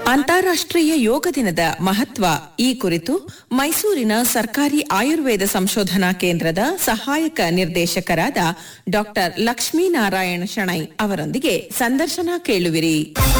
ಅಂತಾರಾಷ್ಟ್ರೀಯ ಯೋಗ ದಿನದ ಮಹತ್ವ ಈ ಕುರಿತು ಮೈಸೂರಿನ ಸರ್ಕಾರಿ ಆಯುರ್ವೇದ ಸಂಶೋಧನಾ ಕೇಂದ್ರದ ಸಹಾಯಕ ನಿರ್ದೇಶಕರಾದ ಡಾಕ್ಟರ್ ಲಕ್ಷ್ಮೀನಾರಾಯಣ ಶಣೈ ಅವರೊಂದಿಗೆ ಸಂದರ್ಶನ ಕೇಳುವಿರಿ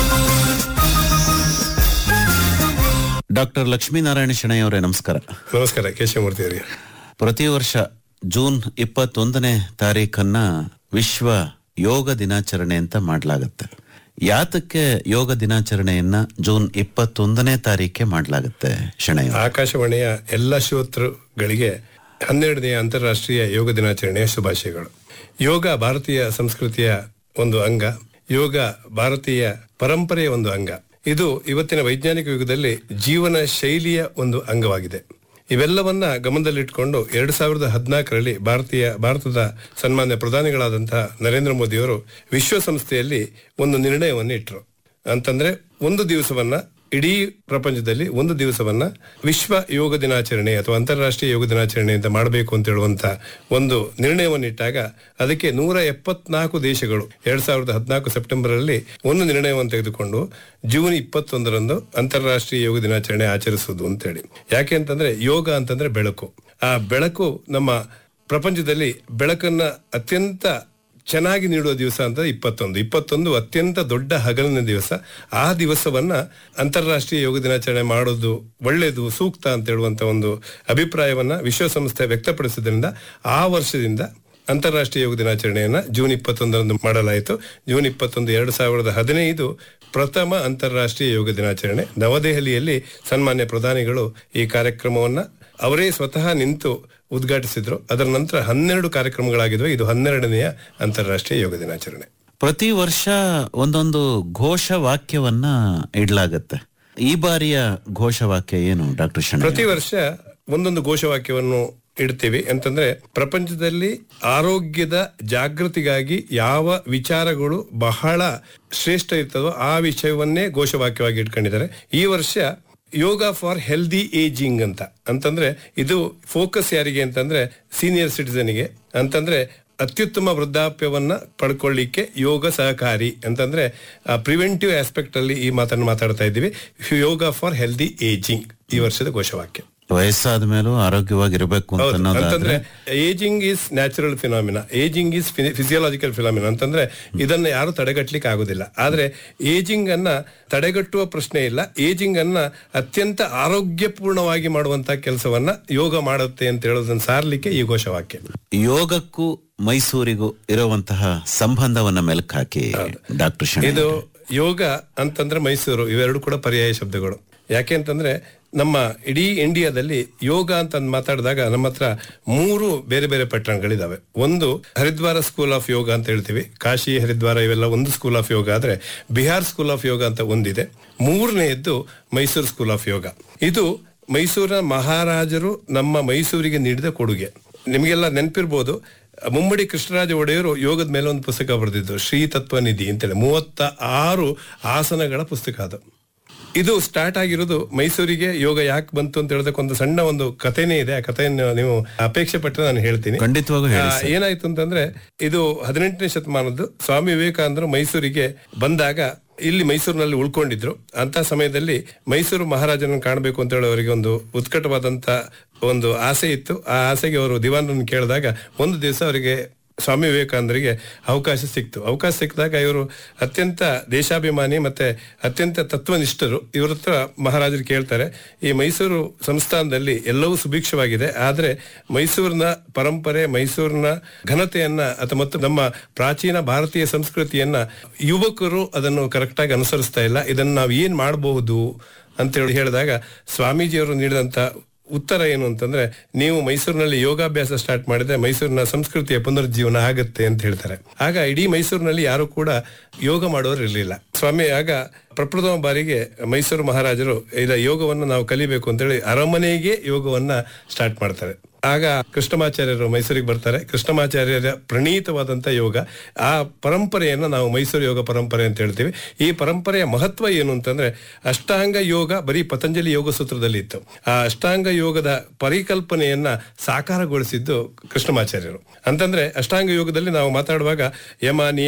ಡಾಕ್ಟರ್ ಲಕ್ಷ್ಮೀನಾರಾಯಣ ಶೆಣೈ ಅವರೇ ನಮಸ್ಕಾರ ನಮಸ್ಕಾರ ಕೇಶವಮೂರ್ತಿ ಅವರಿಗೆ ಪ್ರತಿ ವರ್ಷ ಜೂನ್ ಇಪ್ಪತ್ತೊಂದನೇ ತಾರೀಖನ್ನ ವಿಶ್ವ ಯೋಗ ದಿನಾಚರಣೆ ಅಂತ ಮಾಡಲಾಗತ್ತೆ ಯಾತಕ್ಕೆ ಯೋಗ ದಿನಾಚರಣೆಯನ್ನ ಜೂನ್ ಇಪ್ಪತ್ತೊಂದನೇ ತಾರೀಕೆ ಮಾಡಲಾಗತ್ತೆ ಶೆಣೈ ಅವರೇ? ಆಕಾಶವಾಣಿಯ ಎಲ್ಲ ಶ್ರೋತೃಗಳಿಗೆ ಹನ್ನೆರಡನೆಯ ಅಂತಾರಾಷ್ಟ್ರೀಯ ಯೋಗ ದಿನಾಚರಣೆಯ ಶುಭಾಶಯಗಳು ಯೋಗ ಭಾರತೀಯ ಸಂಸ್ಕೃತಿಯ ಒಂದು ಅಂಗ ಯೋಗ ಭಾರತೀಯ ಪರಂಪರೆಯ ಒಂದು ಅಂಗ ಇದು ಇವತ್ತಿನ ವೈಜ್ಞಾನಿಕ ಯುಗದಲ್ಲಿ ಜೀವನ ಶೈಲಿಯ ಒಂದು ಅಂಗವಾಗಿದೆ ಇವೆಲ್ಲವನ್ನ ಗಮನದಲ್ಲಿಟ್ಟುಕೊಂಡು ಎರಡ್ ಸಾವಿರದ ಹದಿನಾಲ್ಕರಲ್ಲಿ ಭಾರತೀಯ ಭಾರತದ ಸನ್ಮಾನ್ಯ ಪ್ರಧಾನಿಗಳಾದಂತಹ ನರೇಂದ್ರ ಮೋದಿಯವರು ವಿಶ್ವಸಂಸ್ಥೆಯಲ್ಲಿ ಒಂದು ನಿರ್ಣಯವನ್ನು ಇಟ್ಟರು ಅಂತಂದ್ರೆ ಒಂದು ದಿವಸವನ್ನ ಇಡೀ ಪ್ರಪಂಚದಲ್ಲಿ ಒಂದು ದಿವಸವನ್ನ ವಿಶ್ವ ಯೋಗ ದಿನಾಚರಣೆ ಅಥವಾ ಅಂತಾರಾಷ್ಟ್ರೀಯ ಯೋಗ ದಿನಾಚರಣೆ ಅಂತ ಮಾಡಬೇಕು ಅಂತ ಹೇಳುವಂತ ಒಂದು ನಿರ್ಣಯವನ್ನು ಇಟ್ಟಾಗ ಅದಕ್ಕೆ ನೂರ ಎಪ್ಪತ್ನಾಲ್ಕು ದೇಶಗಳು ಎರಡ್ ಸಾವಿರದ ಹದಿನಾಲ್ಕು ಸೆಪ್ಟೆಂಬರ್ ಅಲ್ಲಿ ಒಂದು ನಿರ್ಣಯವನ್ನು ತೆಗೆದುಕೊಂಡು ಜೂನ್ ಇಪ್ಪತ್ತೊಂದರಂದು ಅಂತಾರಾಷ್ಟ್ರೀಯ ಯೋಗ ದಿನಾಚರಣೆ ಆಚರಿಸುವುದು ಅಂತೇಳಿ ಯಾಕೆ ಅಂತಂದ್ರೆ ಯೋಗ ಅಂತಂದ್ರೆ ಬೆಳಕು ಆ ಬೆಳಕು ನಮ್ಮ ಪ್ರಪಂಚದಲ್ಲಿ ಬೆಳಕನ್ನ ಅತ್ಯಂತ ಚೆನ್ನಾಗಿ ನೀಡುವ ದಿವಸ ಅಂತ ಇಪ್ಪತ್ತೊಂದು ಇಪ್ಪತ್ತೊಂದು ಅತ್ಯಂತ ದೊಡ್ಡ ಹಗಲಿನ ದಿವಸ ಆ ದಿವಸವನ್ನ ಅಂತಾರಾಷ್ಟ್ರೀಯ ಯೋಗ ದಿನಾಚರಣೆ ಮಾಡೋದು ಒಳ್ಳೆಯದು ಸೂಕ್ತ ಅಂತ ಹೇಳುವಂತ ಒಂದು ಅಭಿಪ್ರಾಯವನ್ನ ವಿಶ್ವಸಂಸ್ಥೆ ವ್ಯಕ್ತಪಡಿಸಿದ್ರಿಂದ ಆ ವರ್ಷದಿಂದ ಅಂತಾರಾಷ್ಟ್ರೀಯ ಯೋಗ ದಿನಾಚರಣೆಯನ್ನ ಜೂನ್ ಇಪ್ಪತ್ತೊಂದರಂದು ಮಾಡಲಾಯಿತು ಜೂನ್ ಇಪ್ಪತ್ತೊಂದು ಎರಡು ಸಾವಿರದ ಹದಿನೈದು ಪ್ರಥಮ ಅಂತಾರಾಷ್ಟ್ರೀಯ ಯೋಗ ದಿನಾಚರಣೆ ನವದೆಹಲಿಯಲ್ಲಿ ಸನ್ಮಾನ್ಯ ಪ್ರಧಾನಿಗಳು ಈ ಕಾರ್ಯಕ್ರಮವನ್ನ ಅವರೇ ಸ್ವತಃ ನಿಂತು ಉದ್ಘಾಟಿಸಿದ್ರು ಅದರ ನಂತರ ಹನ್ನೆರಡು ಕಾರ್ಯಕ್ರಮಗಳಾಗಿದ್ವು ಇದು ಹನ್ನೆರಡನೆಯ ಅಂತಾರಾಷ್ಟ್ರೀಯ ಯೋಗ ದಿನಾಚರಣೆ ಪ್ರತಿ ವರ್ಷ ಒಂದೊಂದು ಘೋಷ ವಾಕ್ಯವನ್ನ ಇಡ್ಲಾಗತ್ತೆ ಈ ಬಾರಿಯ ಘೋಷವಾಕ್ಯ ಏನು ಡಾಕ್ಟರ್ ಶೆಣೈ ಪ್ರತಿ ವರ್ಷ ಒಂದೊಂದು ಘೋಷವಾಕ್ಯವನ್ನು ಇಡ್ತೀವಿ ಅಂತಂದ್ರೆ ಪ್ರಪಂಚದಲ್ಲಿ ಆರೋಗ್ಯದ ಜಾಗೃತಿಗಾಗಿ ಯಾವ ವಿಚಾರಗಳು ಬಹಳ ಶ್ರೇಷ್ಠ ಇರ್ತದೋ ಆ ವಿಷಯವನ್ನೇ ಘೋಷವಾಕ್ಯವಾಗಿ ಇಟ್ಕೊಂಡಿದ್ದಾರೆ ಈ ವರ್ಷ ಯೋಗ ಫಾರ್ ಹೆಲ್ದಿ ಏಜಿಂಗ್ ಅಂತ ಅಂತಂದ್ರೆ ಇದು ಫೋಕಸ್ ಯಾರಿಗೆ ಅಂತಂದ್ರೆ ಸೀನಿಯರ್ ಸಿಟಿಸನ್ಗೆ ಅಂತಂದ್ರೆ ಅತ್ಯುತ್ತಮ ವೃದ್ಧಾಪ್ಯವನ್ನ ಪಡ್ಕೊಳ್ಳಿಕ್ಕೆ ಯೋಗ ಸಹಕಾರಿ ಅಂತಂದ್ರೆ ಪ್ರಿವೆಂಟಿವ್ ಆಸ್ಪೆಕ್ಟ್ ಅಲ್ಲಿ ಈ ಮಾತನ್ನು ಮಾತಾಡ್ತಾ ಇದ್ದೀವಿ ಯೋಗ ಫಾರ್ ಹೆಲ್ದಿ ಏಜಿಂಗ್ ಈ ವರ್ಷದ ಘೋಷವಾಕ್ಯ ವಯಸ್ಸಾದ ಮೇಲೂ ಆರೋಗ್ಯವಾಗಿರ್ಬೇಕು ಅಂತ ಹೌದು. ಅನ್ನೋದಾದ್ರೆ ಅಂತಂದ್ರೆ ageing is natural phenomena ageing is physiological phenomena ಅಂತಂದ್ರೆ ಇದನ್ನ ಯಾರು ತಡೆಗಟ್ಟಲಿಕ್ಕೆ ಆಗುದಿಲ್ಲ ಆದ್ರೆ ಏಜಿಂಗ್ ಅನ್ನ ತಡೆಗಟ್ಟುವ ಪ್ರಶ್ನೆ ಇಲ್ಲ ಏಜಿಂಗ್ ಅನ್ನ ಅತ್ಯಂತ ಆರೋಗ್ಯಪೂರ್ಣವಾಗಿ ಮಾಡುವಂತ ಕೆಲಸವನ್ನ ಯೋಗ ಮಾಡುತ್ತೆ ಅಂತ ಹೇಳೋದನ್ನ ಸಾರ್ಲಿಕ್ಕೆ ಈ ಘೋಷವಾಕ್ಯ ಯೋಗಕ್ಕೂ ಮೈಸೂರಿಗೂ ಇರುವಂತಹ ಸಂಬಂಧವನ್ನ ಮೆಲುಕು ಹಾಕಿ ಡಾಕ್ಟರ್ ಶೆಣೈ ಇದು ಯೋಗ ಅಂತಂದ್ರೆ ಮೈಸೂರು ಇವೆರಡು ಕೂಡ ಪರ್ಯಾಯ ಶಬ್ದಗಳು ಯಾಕೆ ಅಂತಂದ್ರೆ ನಮ್ಮ ಇಡೀ ಇಂಡಿಯಾದಲ್ಲಿ ಯೋಗ ಅಂತ ಮಾತಾಡಿದಾಗ ನಮ್ಮ ಹತ್ರ ಮೂರು ಬೇರೆ ಬೇರೆ ಪಟ್ಟಣಗಳಿದಾವೆ ಒಂದು ಹರಿದ್ವಾರ ಸ್ಕೂಲ್ ಆಫ್ ಯೋಗ ಅಂತ ಹೇಳ್ತೀವಿ ಕಾಶಿ ಹರಿದ್ವಾರ ಇವೆಲ್ಲ ಒಂದು ಸ್ಕೂಲ್ ಆಫ್ ಯೋಗ ಆದ್ರೆ ಬಿಹಾರ್ ಸ್ಕೂಲ್ ಆಫ್ ಯೋಗ ಅಂತ ಒಂದಿದೆ ಮೂರನೆಯದ್ದು ಮೈಸೂರು ಸ್ಕೂಲ್ ಆಫ್ ಯೋಗ ಇದು ಮೈಸೂರಿನ ಮಹಾರಾಜರು ನಮ್ಮ ಮೈಸೂರಿಗೆ ನೀಡಿದ ಕೊಡುಗೆ ನಿಮಗೆಲ್ಲ ನೆನಪಿರ್ಬೋದು ಮುಮ್ಮಡಿ ಕೃಷ್ಣರಾಜ ಒಡೆಯರು ಯೋಗದ ಮೇಲೆ ಒಂದು ಪುಸ್ತಕ ಬರೆದಿದ್ದು ಶ್ರೀ ತತ್ವ ನಿಧಿ ಅಂತೇಳಿ ಮೂವತ್ತ ಆರು ಆಸನಗಳ ಪುಸ್ತಕ ಅದು ಇದು ಸ್ಟಾರ್ಟ್ ಆಗಿರೋದು ಮೈಸೂರಿಗೆ ಯೋಗ ಯಾಕೆ ಬಂತು ಅಂತ ಹೇಳೋದಕ್ಕೆ ಒಂದು ಸಣ್ಣ ಒಂದು ಕಥೆನೇ ಇದೆ ಆ ಕಥೆಯನ್ನು ನೀವು ಅಪೇಕ್ಷೆ ಪಟ್ಟರೆ ನಾನು ಹೇಳ್ತೀನಿ ಖಂಡಿತವಾಗೂ ಹೇಳಿ ಆ, ಏನಾಯ್ತು ಅಂತಂದ್ರೆ ಇದು ಹದಿನೆಂಟನೇ ಶತಮಾನದ್ದು ಸ್ವಾಮಿ ವಿವೇಕಾನಂದರು ಮೈಸೂರಿಗೆ ಬಂದಾಗ ಇಲ್ಲಿ ಮೈಸೂರಿನಲ್ಲಿ ಉಳ್ಕೊಂಡಿದ್ರು ಅಂತ ಸಮಯದಲ್ಲಿ ಮೈಸೂರು ಮಹಾರಾಜನನ್ನು ಕಾಣಬೇಕು ಅಂತ ಹೇಳಿ ಅವರಿಗೆ ಒಂದು ಉತ್ಕಟವಾದಂತ ಒಂದು ಆಸೆ ಇತ್ತು ಆ ಆಸೆಗೆ ಅವರು ದಿವಾನರನ್ನು ಕೇಳಿದಾಗ ಒಂದು ದಿವಸ ಅವರಿಗೆ ಸ್ವಾಮಿ ವಿವೇಕಾನಂದರಿಗೆ ಅವಕಾಶ ಸಿಕ್ತು ಅವಕಾಶ ಸಿಕ್ಕಿದಾಗ ಇವರು ಅತ್ಯಂತ ದೇಶಾಭಿಮಾನಿ ಮತ್ತೆ ಅತ್ಯಂತ ತತ್ವನಿಷ್ಠರು ಇವ್ರ ಹತ್ರ ಮಹಾರಾಜರು ಕೇಳ್ತಾರೆ ಈ ಮೈಸೂರು ಸಂಸ್ಥಾನದಲ್ಲಿ ಎಲ್ಲವೂ ಸುಭಿಕ್ಷವಾಗಿದೆ ಆದ್ರೆ ಮೈಸೂರಿನ ಪರಂಪರೆ ಮೈಸೂರಿನ ಘನತೆಯನ್ನ ಅಥವಾ ಮತ್ತು ನಮ್ಮ ಪ್ರಾಚೀನ ಭಾರತೀಯ ಸಂಸ್ಕೃತಿಯನ್ನ ಯುವಕರು ಅದನ್ನು ಕರೆಕ್ಟಾಗಿ ಅನುಸರಿಸ್ತಾ ಇಲ್ಲ ಇದನ್ನ ನಾವು ಏನ್ ಮಾಡಬಹುದು ಅಂತ ಹೇಳಿ ಹೇಳಿದಾಗ ಸ್ವಾಮೀಜಿಯವರು ನೀಡಿದಂತ ಉತ್ತರ ಏನು ಅಂತಂದ್ರೆ ನೀವು ಮೈಸೂರಿನಲ್ಲಿ ಯೋಗಾಭ್ಯಾಸ ಸ್ಟಾರ್ಟ್ ಮಾಡಿದ್ರೆ ಮೈಸೂರಿನ ಸಂಸ್ಕೃತಿಯ ಪುನರುಜ್ಜೀವನ ಆಗತ್ತೆ ಅಂತ ಹೇಳ್ತಾರೆ ಆಗ ಇಡೀ ಮೈಸೂರಿನಲ್ಲಿ ಯಾರು ಕೂಡ ಯೋಗ ಮಾಡೋರು ಇರಲಿಲ್ಲ ಸ್ವಾಮಿ ಆಗ ಪ್ರಪ್ರಥಮ ಬಾರಿಗೆ ಮೈಸೂರು ಮಹಾರಾಜರು ಇಲ್ಲ ಯೋಗವನ್ನು ನಾವು ಕಲಿಬೇಕು ಅಂತೇಳಿ ಅರಮನೆಗೆ ಯೋಗವನ್ನ ಸ್ಟಾರ್ಟ್ ಮಾಡ್ತಾರೆ ಆಗ ಕೃಷ್ಣಮಾಚಾರ್ಯರು ಮೈಸೂರಿಗೆ ಬರ್ತಾರೆ ಕೃಷ್ಣಮಾಚಾರ್ಯರ ಪ್ರಣೀತವಾದಂತ ಯೋಗ ಆ ಪರಂಪರೆಯನ್ನ ನಾವು ಮೈಸೂರು ಯೋಗ ಪರಂಪರೆ ಅಂತ ಹೇಳ್ತೀವಿ ಈ ಪರಂಪರೆಯ ಮಹತ್ವ ಏನು ಅಂತಂದ್ರೆ ಅಷ್ಟಾಂಗ ಯೋಗ ಬರೀ ಪತಂಜಲಿ ಯೋಗ ಸೂತ್ರದಲ್ಲಿ ಇತ್ತು ಆ ಅಷ್ಟಾಂಗ ಯೋಗದ ಪರಿಕಲ್ಪನೆಯನ್ನ ಸಾಕಾರಗೊಳಿಸಿದ್ದು ಕೃಷ್ಣಮಾಚಾರ್ಯರು ಅಂತಂದ್ರೆ ಅಷ್ಟಾಂಗ ಯೋಗದಲ್ಲಿ ನಾವು ಮಾತಾಡುವಾಗ ಯಮ ನಿಯಮ